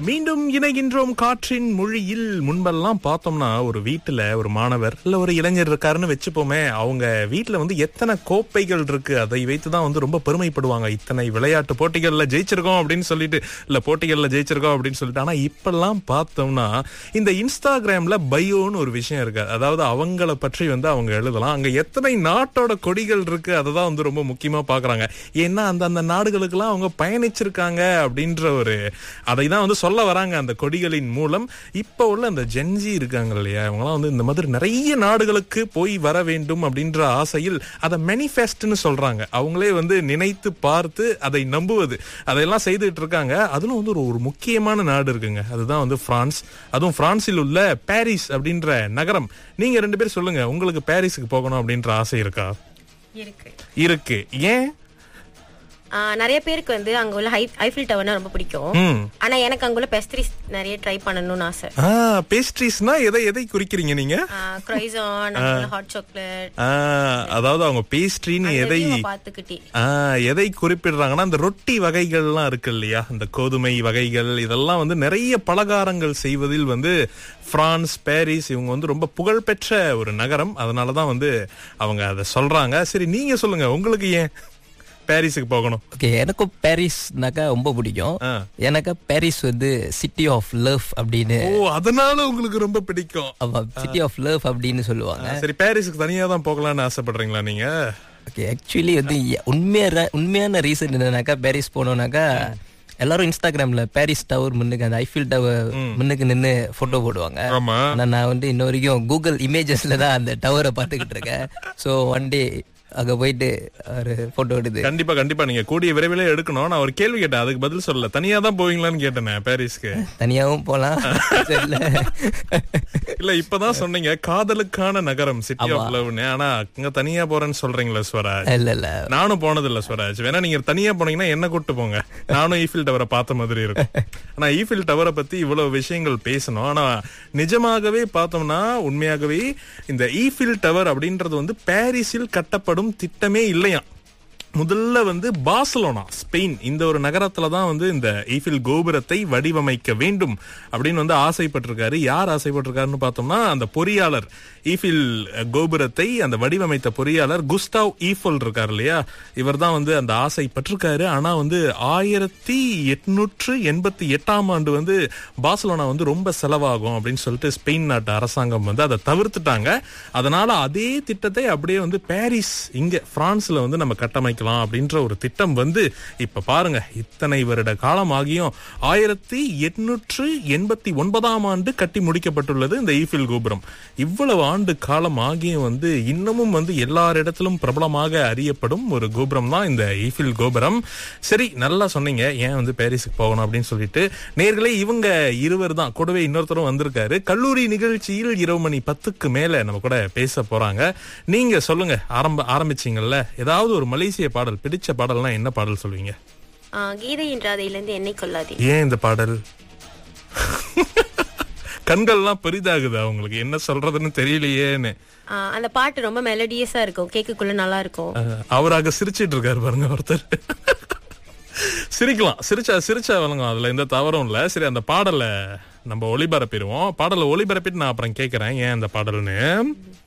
மீண்டும் இணைகின்றோம் காற்றின் மொழியில் முன்பெல்லாம் பார்த்தோம்னா ஒரு வீட்டுல ஒரு மாணவர் இல்ல ஒரு இளைஞர் இருக்காருன்னு வச்சுப்போமே அவங்க வீட்டுல வந்து எத்தனை கோப்பைகள் இருக்கு அதை வைத்துதான் வந்து ரொம்ப பெருமைப்படுவாங்க இத்தனை விளையாட்டு போட்டிகள்ல ஜெயிச்சிருக்கோம் அப்படின்னு சொல்லிட்டு இல்ல போட்டிகள்ல ஜெயிச்சிருக்கோம் அப்படின்னு சொல்லிட்டு ஆனா இப்பெல்லாம் பார்த்தோம்னா இந்த இன்ஸ்டாகிராம்ல பயோன்னு ஒரு விஷயம் இருக்கு அதாவது அவங்கள பற்றி வந்து அவங்க எழுதலாம் அங்க எத்தனை நாட்டோட கொடிகள் இருக்கு அதை தான் வந்து ரொம்ப முக்கியமா பாக்குறாங்க ஏன்னா அந்த அந்த நாடுகளுக்கெல்லாம் அவங்க பயணிச்சிருக்காங்க அப்படின்ற ஒரு அதை தான் வந்து சொல்ல வராங்க அந்த கொடிகளின் மூலம் இப்ப உள்ள அந்த ஜென்ஜி இருக்காங்க இல்லையா இவங்கலாம் வந்து இந்த மாதிரி நிறைய நாடுகளுக்கு போய் வர வேண்டும் அப்படின்ற ஆசையில் அதை மேனிஃபெஸ்ட்னு சொல்றாங்க அவங்களே வந்து நினைத்து பார்த்து அதை நம்புவது அதையெல்லாம் செய்துட்டு இருக்காங்க அதுல வந்து ஒரு ஒரு முக்கியமான நாடு இருக்குங்க அதுதான் வந்து பிரான்ஸ் அதுவும் பிரான்சில் உள்ள பாரிஸ் அப்படின்ற நகரம் நீங்க ரெண்டு பேரும் சொல்லுங்க உங்களுக்கு பாரிஸுக்கு போகணும் அப்படின்ற ஆசை இருக்கா இருக்கு இருக்கு ஏன் ஆ, நிறைய பேருக்கு வந்து அங்க உள்ள ஹை ஐஃபில் டவர்னா ரொம்ப பிடிக்கும் ம் ஆனா எனக்கு அங்க உள்ள பெஸ்ட்ரிஸ் நிறைய ட்ரை பண்ணணும்னு ஆசை ஆ பேஸ்ட்ரீஸ்னா எதை எதை குறிக்கிறீங்க நீங்க க்ரைசான் ஹாட் சாக்லேட் ஆ, அதாவது அவங்க பேஸ்ட்ரின்னு எதை பாத்துக்கிட்டே ஆ, எதை குறிப்பிடுறாங்கன்னா இந்த ரொட்டி வகைகள்லாம் இருக்கு இல்லையா இந்த கோதுமை வகைகள் இதெல்லாம் வந்து நிறைய பலகாரங்கள் செய்வதில் வந்து பிரான்ஸ் பாரிஸ் இவங்க வந்து ரொம்ப புகழ்பெற்ற ஒரு நகரம் அதனாலதான் வந்து அவங்க அதை சொல்றாங்க சரி நீங்க சொல்லுங்க உங்களுக்கு ஏன் பாரிஸுக்கு போகணும் ஓகே எனக்கும் பாரிஸ்னாக்கா ரொம்ப பிடிக்கும் ஆ. எனக்கு பாரிஸ் வந்து சிட்டி ஆஃப் லவ் அப்படின்னு ஓ அதனால உங்களுக்கு ரொம்ப பிடிக்கும் ஆமா சிட்டி ஆஃப் லவ் அப்படின்னு சொல்லுவாங்க சரி பாரிஸுக்கு தனியா தான் போகலாம்னு ஆசைப்படுறீங்களா நீங்க ஓகே ஆக்சுவலி வந்து எ- உண்மையான உண்மையான ரீசன் என்னன்னாக்கா பாரிஸ் போனோம்னாக்கா எல்லாரும் இன்ஸ்டாகிராம்ல பாரிஸ் டவர் முன்னுக்கு அந்த ஐஃபில் டவர் முன்னுக்கு நின்னு போட்டோ போடுவாங்க ஆமா ஆனா நான் வந்து இன்ன வரைக்கும் கூகுள் இமேஜஸ்ல தான் அந்த டவரை பார்த்துக்கிட்டு இருக்கேன் ஸோ ஒன் டே அங்க போயிட்டு ஒரு போட்டோ எடுத்து கண்டிப்பா கண்டிப்பா நீங்க கூடிய விரைவில் எடுக்கணும் நான் ஒரு கேள்வி கேட்டேன் அதுக்கு பதில் சொல்லல தனியா தான் போவீங்களான்னு கேட்டேனே பாரிஸ்க்கு தனியாவும் போலாம் இல்ல இல்ல இப்பதான் சொன்னீங்க காதலுக்கான நகரம் சிட்டி ஆஃப் லவ்னு ஆனா அங்க தனியா போறேன்னு சொல்றீங்களா ஸ்வராஜ் இல்ல இல்ல நானும் போனது இல்ல ஸ்வராஜ் வேணா நீங்க தனியா போனீங்கன்னா என்ன கூட்டு போங்க நானும் ஈஃபில் டவரை பார்த்த மாதிரி இருக்கும் ஆனா ஈஃபில் டவரை பத்தி இவ்வளவு விஷயங்கள் பேசணும் ஆனா நிஜமாகவே பார்த்தோம்னா உண்மையாகவே இந்த ஈஃபில் டவர் அப்படின்றது வந்து பாரிஸில் கட்டப்படும் திட்டமே இல்லையா முதல்ல வந்து பார்சலோனா ஸ்பெயின் இந்த ஒரு நகரத்துல தான் வந்து இந்த ஈஃபில் கோபுரத்தை வடிவமைக்க வேண்டும் அப்படின்னு வந்து ஆசைப்பட்டிருக்காரு யார் ஆசைப்பட்டிருக்காருன்னு பார்த்தோம்னா அந்த பொறியாளர் ஈஃபில் கோபுரத்தை அந்த வடிவமைத்த பொறியாளர் குஸ்டாவ் ஈஃபல் இருக்கார் இல்லையா இவர் தான் வந்து அந்த ஆசைப்பட்டிருக்காரு ஆனா வந்து ஆயிரத்தி எட்நூற்று எண்பத்தி எட்டாம் ஆண்டு வந்து பார்சலோனா வந்து ரொம்ப செலவாகும் அப்படின்னு சொல்லிட்டு ஸ்பெயின் நாட்டு அரசாங்கம் வந்து அதை தவிர்த்துட்டாங்க அதனால அதே திட்டத்தை அப்படியே வந்து பாரிஸ் இங்க பிரான்ஸ்ல வந்து நம்ம கட்டமைக்கலாம் அப்படின்ற ஒரு திட்டம் வந்து இப்ப பாருங்க இத்தனை வருட காலம் ஆகியும் ஆயிரத்தி எட்நூற்று எண்பத்தி ஒன்பதாம் ஆண்டு கட்டி முடிக்கப்பட்டுள்ளது இந்த ஈஃபில் கோபுரம் இவ்வளவு ஆண்டு காலம் ஆகியும் வந்து இன்னமும் வந்து எல்லாரிடத்திலும் பிரபலமாக அறியப்படும் ஒரு கோபுரம் தான் இந்த ஈஃபில் கோபுரம் சரி நல்லா சொன்னீங்க ஏன் வந்து பாரிஸுக்கு போகணும் அப்படின்னு சொல்லிட்டு நேர்களே இவங்க இருவர் தான் கூடவே இன்னொருத்தரும் வந்திருக்காரு கல்லூரி நிகழ்ச்சியில் இரவு மணி பத்துக்கு மேல நம்ம கூட பேச போறாங்க நீங்க சொல்லுங்க ஆரம்ப ஆரம்பிச்சீங்கல்ல ஏதாவது ஒரு மலேசிய பாடல் பிடிச்ச பாடல்னா என்ன பாடல் சொல்லுவீங்க ஆ, கீதை என்றாதையில இருந்து என்னை கொள்ளாதே ஏன் இந்த பாடல் கண்கள்லாம் பெரிதாகுது அவங்களுக்கு என்ன சொல்றதுன்னு தெரியலையேன்னு ஆ, அந்த பாட்டு ரொம்ப மெலடியஸா இருக்கும் கேக்குக்குள்ள நல்லா இருக்கும் அஹ், அவராக சிரிச்சிட்டு இருக்காரு பாருங்க ஒருத்தர் சிரிக்கலாம் சிரிச்சா சிரிச்சா வழங்கும் அதுல எந்த தவறும் இல்ல சரி அந்த பாடலை நம்ம ஒளிபரப்பிடுவோம் பாடலை ஒளிபரப்பிட்டு நான் அப்புறம் கேக்குறேன் ஏன் இந்த பாடல்னு